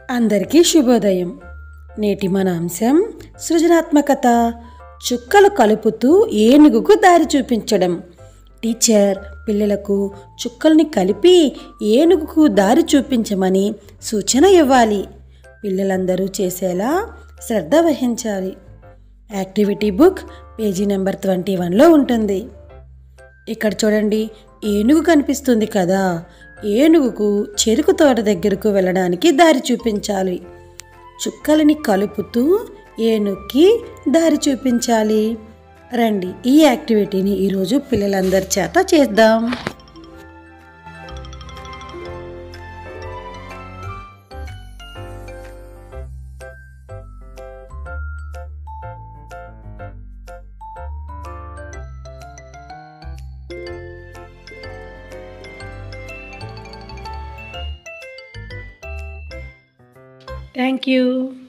అందరికీ శుభోదయం నేటి మన అంశం సృజనాత్మకత చుక్కలు కలుపుతూ ఏనుగుకు దారి చూపించడం టీచర్ పిల్లలకు చుక్కల్ని కలిపి ఏనుగుకు దారి చూపించమని సూచన ఇవ్వాలి పిల్లలందరూ చేసేలా శ్రద్ధ వహించాలి activity book page number twenty వన్లో ఉంటుంది ఇక్కడ చూడండి ఏనుగు కనిపిస్తుంది కదా ఏనుగుకు చెరుకు తోట దగ్గరకు వెళ్ళడానికి దారి చూపించాలి చుక్కలని కలుపుతూ ఏనుగుకి దారి చూపించాలి రండి ఈ యాక్టివిటీని ఈరోజు పిల్లలందరి చేత చేద్దాం థ్యాంక్ యూ